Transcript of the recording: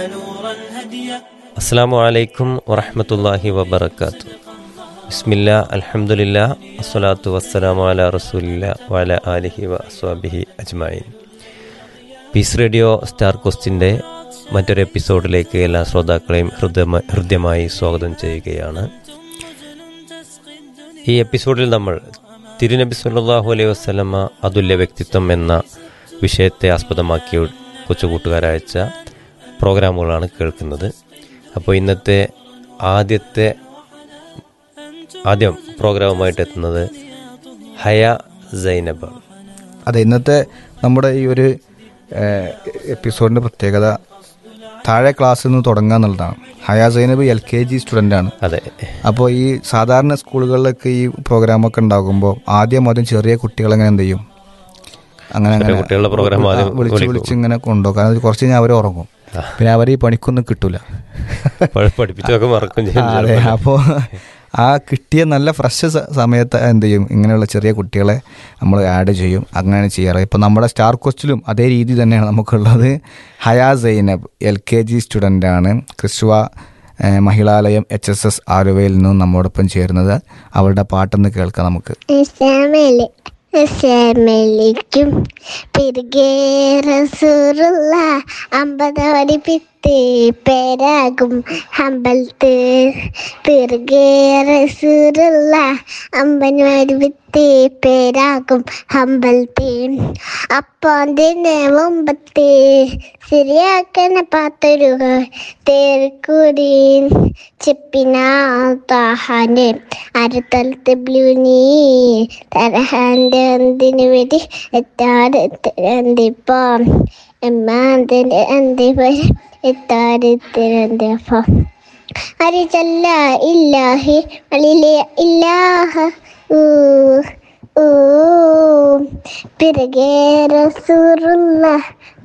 അസ്സാം വലൈക്കും വറഹമത്തല്ലാഹി വബർക്കാത്തു ബിസ്മില്ല അൽഹംദുലില്ല അസ്സലാത്തു വസ്സലാമു അല റസൂലില്ല വല ആലിഹി വ അസ്വാബിഹി അജ്മായിൻ പീസ് റേഡിയോ സ്റ്റാർ ക്വസ്റ്റിൻ്റെ മറ്റൊരു എപ്പിസോഡിലേക്ക് എല്ലാ ശ്രോതാക്കളെയും ഹൃദയമായി ഹൃദ്യമായി സ്വാഗതം ചെയ്യുകയാണ് ഈ എപ്പിസോഡിൽ നമ്മൾ തിരുനബി സല്ലല്ലാഹു അലൈഹി വസ്ലമ അതുല്യ വ്യക്തിത്വം എന്ന വിഷയത്തെ ആസ്പദമാക്കി കൊച്ചു കൂട്ടുകാരയച്ച പ്രോഗ്രാമുകളാണ് കേൾക്കുന്നത് അപ്പോൾ ഇന്നത്തെ ആദ്യത്തെ ആദ്യം പ്രോഗ്രാമുമായിട്ട് എത്തുന്നത് ഹയ സൈനബ് അതെ ഇന്നത്തെ നമ്മുടെ ഈ ഒരു എപ്പിസോഡിന്റെ പ്രത്യേകത താഴെ ക്ലാസ്സിൽ നിന്ന് തുടങ്ങുക എന്നുള്ളതാണ് Haya Zainab L K G student ആണ് അതെ അപ്പോൾ ഈ സാധാരണ സ്കൂളുകളിലൊക്കെ ഈ പ്രോഗ്രാമൊക്കെ ഉണ്ടാകുമ്പോൾ ആദ്യം ആദ്യം ചെറിയ കുട്ടികളെങ്ങനെ എന്ത് ചെയ്യും അങ്ങനെ ചെറിയ കുട്ടികളുടെ program ആദ്യം ആ, വിളിച്ച് വിളിക്കും. വിളിച്ച് ഇങ്ങനെ കൊണ്ടുപോകും കാരണം ഇത് കുറച്ച് കഴിഞ്ഞാൽ അവർ ഉറങ്ങും പിന്നെ അവർ ഈ പണിക്കൊന്നും കിട്ടൂല പ- പഠിപ്പിച്ചതൊക്കെ മറക്കും ചെയ്യും ആ, അതെ അപ്പോൾ ആ കിട്ടിയ നല്ല ഫ്രഷ് സമയത്ത് എന്ത് ചെയ്യും ഇങ്ങനെയുള്ള ചെറിയ കുട്ടികളെ നമ്മൾ ആഡ് ചെയ്യും അങ്ങനെയാണ് ചെയ്യാറ് ഇപ്പോൾ നമ്മുടെ സ്റ്റാർ ക്വസ്റ്റിലും അതേ രീതി തന്നെയാണ് നമുക്കുള്ളത് Haya Zainab L K G student ആണ് ക്രിസ്വ ഏഹ്, മഹിളാലയം എച്ച് എസ് എസ് ആലുവയിൽ നിന്നും നമ്മോടൊപ്പം ചേരുന്നത് അവളുടെ പാട്ടൊന്ന് കേൾക്കാം നമുക്ക് അസ്സലാമലൈ- അസ്സലാമലൈക്കും പിറകെ റസൂറുള്ള അമ്പതോടി പിത്ത് പേരാകും അമ്പലത്ത് പിറകെ റസൂറുള്ള അമ്പനോടി വിത്ത് പേരാകും അമ്പലത്ത് അപ്പോന്റെ മുമ്പത്ത് ശരിയാക്കണ പാത്തൊരു തേർക്കൂടി ചെപ്പിനാഹാന്റെ അരത്തലത്ത് ബ്ലൂനി തരഹാന്റെ എന്തിനു വേണ്ടി എത്താടിപ്പോ എമ്മാതിന്റെ എന്തിപ്പോ എത്താടിപ്പോ അരിച്ചല്ല ഇല്ലാഹി അളിലെ ഇല്ലാഹ ഊ ഊ പിറകെ റസൂറുള്ള